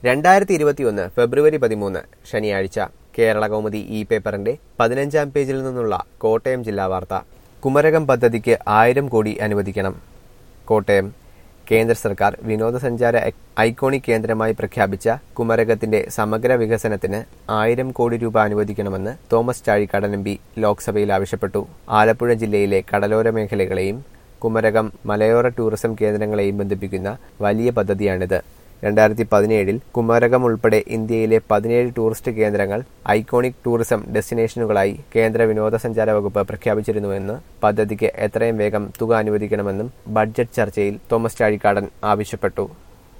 രണ്ടായിരത്തി ഇരുപത്തിയൊന്ന് ഫെബ്രുവരി പതിമൂന്ന് ശനിയാഴ്ച കേരള കൗമുദി ഇ പേപ്പറിന്റെ പതിനഞ്ചാം പേജിൽ നിന്നുള്ള കോട്ടയം ജില്ലാ വാർത്ത കുമരകം പദ്ധതിക്ക് ആയിരം കോടി അനുവദിക്കണം കോട്ടയം കേന്ദ്ര സർക്കാർ വിനോദസഞ്ചാര ഐ- ഐക്കോണിക് കേന്ദ്രമായി പ്രഖ്യാപിച്ച കുമരകത്തിന്റെ സമഗ്ര വികസനത്തിന് ആയിരം കോടി രൂപ അനുവദിക്കണമെന്ന് തോമസ് ചാഴിക്കാടൻ എം പി ലോക്സഭയിൽ ആവശ്യപ്പെട്ടു ആലപ്പുഴ ജില്ലയിലെ കടലോര മേഖലകളെയും കുമരകം മലയോര ടൂറിസം കേന്ദ്രങ്ങളെയും ബന്ധിപ്പിക്കുന്ന വലിയ പദ്ധതിയാണിത് രണ്ടായിരത്തി പതിനേഴിൽ കുമരകം ഉൾപ്പെടെ ഇന്ത്യയിലെ പതിനേഴ് ടൂറിസ്റ്റ് കേന്ദ്രങ്ങൾ ഐക്കോണിക് ടൂറിസം ഡെസ്റ്റിനേഷനുകളായി കേന്ദ്ര വിനോദസഞ്ചാര വകുപ്പ് പ്രഖ്യാപിച്ചിരുന്നുവെന്ന് പദ്ധതിക്ക് എത്രയും വേഗം തുക അനുവദിക്കണമെന്നും ബഡ്ജറ്റ് ചർച്ചയിൽ തോമസ് ചാഴിക്കാടൻ ആവശ്യപ്പെട്ടു